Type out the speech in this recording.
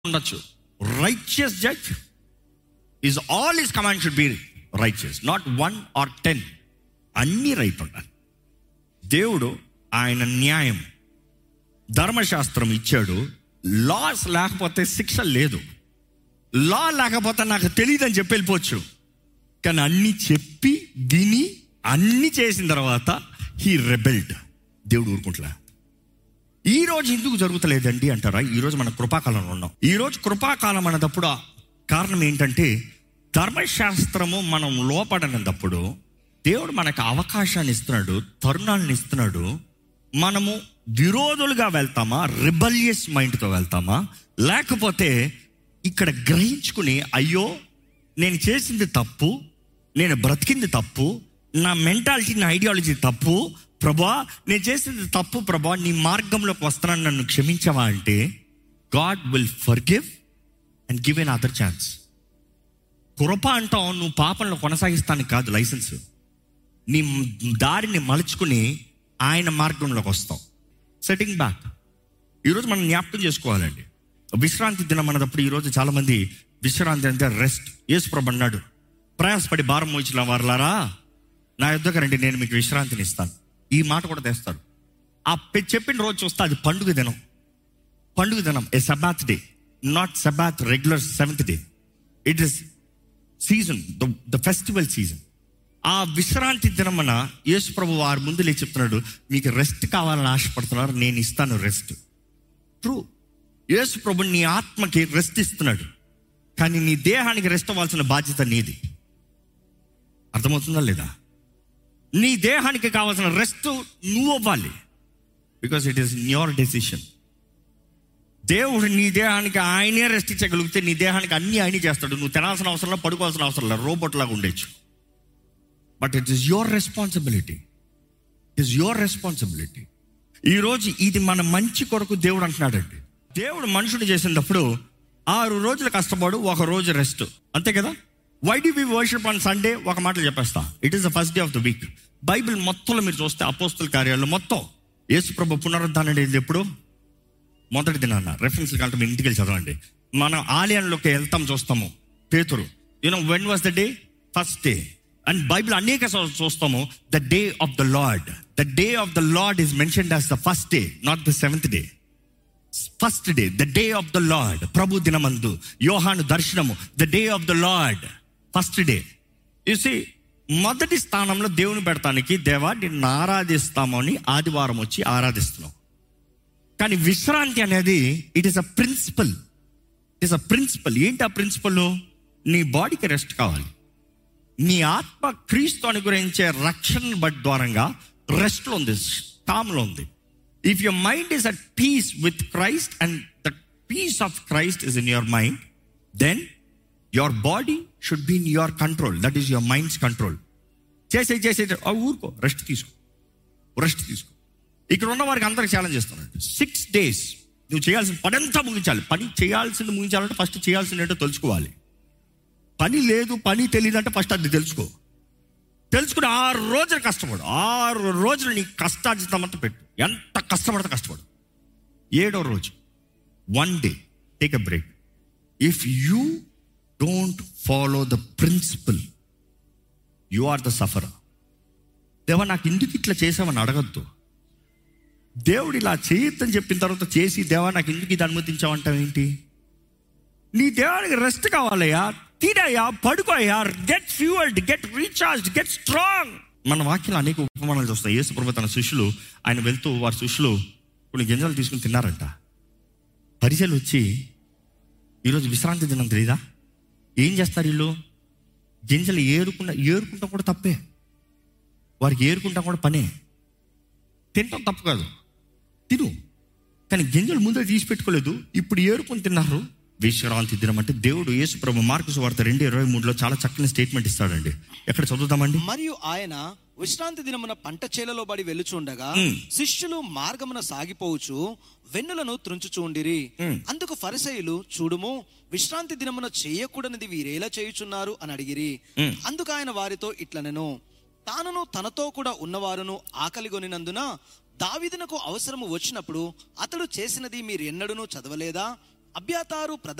ఉండొచ్చు righteous judge is all his command should be righteous not one or ten అన్నీ right ఉండాలి దేవుడు ఆయన న్యాయం ధర్మశాస్త్రం ఇచ్చాడు లాస్ లేకపోతే శిక్ష లేదు లా లేకపోతే నాకు తెలియదని చెప్పి వెళ్ళిపోవచ్చు కానీ అన్ని చెప్పి విని అన్ని చేసిన తర్వాత హీ రెబెల్డ్ దేవుడు ఊరుకుంటలే ఈ రోజు ఎందుకు జరుగుతలేదండి అంటారా ఈ రోజు మన కృపాకాలంలో ఉన్నాం ఈ రోజు కృపాకాలం అన్నదప్పుడు ఆ కారణం ఏంటంటే ధర్మశాస్త్రము మనం లోపడనప్పుడు దేవుడు మనకు అవకాశాన్ని ఇస్తున్నాడు తరుణాలను ఇస్తున్నాడు మనము విరోధులుగా వెళ్తామా రిబలియస్ మైండ్తో వెళ్తామా లేకపోతే ఇక్కడ గ్రహించుకుని అయ్యో నేను చేసింది తప్పు నేను బ్రతికింది తప్పు నా మెంటాలిటీ నా ఐడియాలజీ తప్పు ప్రభా నేను చేసింది తప్పు ప్రభా నీ మార్గంలోకి వస్తున్నాను నన్ను క్షమించవా అంటే God will forgive and give another chance కృప అంటావు నువ్వు పాపంలో కొనసాగిస్తానికి కాదు లైసెన్స్ నీ దారిని మలుచుకుని ఆయన మార్గంలోకి వస్తాం సెట్టింగ్ బ్యాక్ ఈరోజు మనం జ్ఞాపకం చేసుకోవాలండి విశ్రాంతి దినం అన్నప్పుడు ఈరోజు చాలా మంది విశ్రాంతి అంటే రెస్ట్ యేసుప్రభు అన్నాడు ప్రయాసపడి భారం మోయించిన వారులారా నా యుద్ధకు రండి నేను మీకు విశ్రాంతిని ఇస్తాను ఈ మాట కూడా తెస్తారు ఆ పె- చెప్పిన రోజు చూస్తే అది పండుగ దినం పండుగ దినం a sabbath day not sabbath regular seventh day it is season the festival season ఆ విశ్రాంతి దినమన యేసు ప్రభు వారి ముందు లేచి చెప్తున్నాడు మీకు రెస్ట్ కావాలని ఆశపడుతున్నారు నేను ఇస్తాను రెస్ట్ ట్రూ యేసు ప్రభు నీ ఆత్మకి రెస్ట్ ఇస్తున్నాడు కానీ నీ దేహానికి రెస్ట్ అవ్వాల్సిన బాధ్యత నీది అర్థమవుతుందా లేదా నీ దేహానికి కావాల్సిన రెస్ట్ నువ్వు అవ్వాలి because it is your decision దేవుడు నీ దేహానికి ఆయనే రెస్ట్ ఇచ్చగలిగితే నీ దేహానికి అన్ని ఆయనే చేస్తాడు నువ్వు తినాల్సిన అవసరం లేదు పడుకోవాల్సిన అవసరం లేదు రోబోట్ లాగా ఉండొచ్చు but it is your responsibility it is your responsibility ఈరోజు ఇది మన మంచి కొరకు దేవుడు అంటున్నాడండి దేవుడు మనుషుడు చేసినప్పుడు ఆరు రోజులు కష్టపడు ఒక రోజు రెస్ట్ అంతే కదా why do we worship on Sunday ఒక మాటలు చెప్పేస్తా it is the first day of the week Bible మొత్తంలో మీరు చూస్తే అపోస్తుల కార్యాలు మొత్తం యేసు ప్రభు పునరుద్ధానం అనేది ఎప్పుడు మొదటి దినాన్న రెఫరెన్స్ కంటే మీ ఇంటికి వెళ్ళి చదవండి మనం ఆలయంలోకి వెళ్తాం చూస్తాము పేతురు you know when was the day first day and Bible అనేక సార్లు చూస్తాము the day of the lord the day of the lord is mention as the first day not the seventh day first day the day of the lord ప్రభు దినమందు యోహాను దర్శనము the day of the lord first day చూసి మొదటి స్థానంలో దేవుని పెడతానికి దేవా నిన్ను ఆరాధిస్తాము అని ఆదివారం వచ్చి ఆరాధిస్తున్నాం కానీ విశ్రాంతి అనేది it is a principle it is a principle ఏంటి ఆ ప్రిన్సిపల్ నీ బాడీకి రెస్ట్ కావాలి నీ ఆత్మ క్రీస్తు అనుగ్రహించే రక్షణ బట్ ద్వారంగా రెస్ట్లో ఉంది టామ్లో ఉంది if your mind is at peace with Christ and the peace of Christ is in your mind then your body should be in your control that is your minds control చేసే చేసే ఆ ఊరుకో rest తీసుకో rest తీసుకో ఇక్కడ ఉన్న వారికి అందరికి ఛాలెంజ్ చేస్తున్నాడు సిక్స్ డేస్ నువ్వు చేయాల్సిన పని అంతా ముగించాలి పని చేయాల్సింది ముగించాలంటే ఫస్ట్ చేయాల్సింది ఏంటో తెలుసుకోవాలి పని లేదు పని తెలియదంటే ఫస్ట్ అది తెలుసుకో తెలుసుకుని ఆరు రోజులు కష్టపడు ఆరు రోజులు నీ కష్టార్జితమంతా పెట్టు ఎంత కష్టపడితే కష్టపడు ఏడో రోజు one day take a break if you don't follow the principle you are the suffer దేవా నాకు ఎందుకు ఇట్లా చేసామని అడగద్దు దేవుడు ఇలా చేయొద్దని చెప్పిన తర్వాత చేసి దేవా నాకు ఎందుకు ఇది అనుమతించావంటావు ఏంటి నీ దేవానికి రెస్ట్ కావాలయ్యా తినయ్యా పడుకోయ్యా get fueled get recharge get strong మన వాక్యం అనేక ఉపమానాలు చూస్తాయి యేసు ప్రభు తన శిష్యులు ఆయన వెళ్తూ వారి శిష్యులు కొన్ని గింజలు తీసుకుని తిన్నారంట పరిచయలు వచ్చి ఈరోజు విశ్రాంతి దినం తెలీదా ఏం చేస్తారు వీళ్ళు గింజలు ఏరుకుండా ఏరుకుంటా కూడా తప్పే వారికి ఏరుకుంటా కూడా పనే తినటం తప్పు కాదు తిను కానీ గింజలు ముందే తీసి పెట్టుకోలేదు ఇప్పుడు ఏరుకొని తిన్నారు విశ్రాంతి దినం అంటే దేవుడు యేసు ప్రభు మార్కు వార్త రెండు ఇరవై మూడులో చాలా చక్కని స్టేట్మెంట్ ఇస్తాడండి ఎక్కడ చదువుతామండి మరియు ఆయన విశ్రాంతి దినమున పంట చేలలో బడి వెళ్ళుచుండగా శిష్యులు మార్గమున సాగిపోవచ్చు వెన్నులను త్రుంచుచూండిరి అందుకు ఫరిసయులు చూడుము విశ్రాంతి దినమున చేయకూడనిది వీరేలా చేయుచున్నారు అని అడిగిరి అందుకు ఆయన వారితో ఇట్లనెను తానును తనతో కూడా ఉన్నవారును ఆకలిగొనినందున దావీదునకు అవసరము వచ్చినప్పుడు అతడు చేసినది మీరు ఎన్నడూనూ చదవలేదా అభ్యాతారు ప్రధాన